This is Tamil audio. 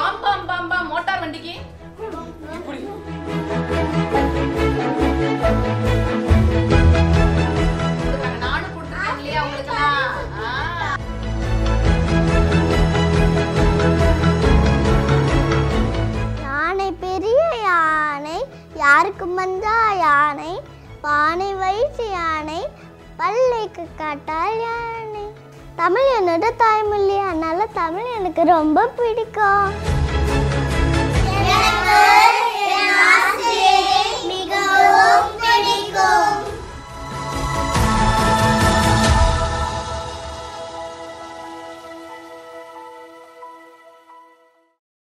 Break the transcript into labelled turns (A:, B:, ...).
A: பாம் பாம் பாம் பாம் மோட்டார் வண்டிக்கு இப்படி கொடுத்தாங்க. நானும் கொடுத்துருக்கேன் இல்லையா உங்களுக்குலாம் ஆ.
B: யானை பெரிய யானை யாருக்கு மந்தா யானை பானை வயிற்று யானை பல்லைக்கு காட்டால் யானை தமிழ் என்னோட தாய்மொழி அதனால தமிழ் எனக்கு ரொம்ப பிடிக்கும்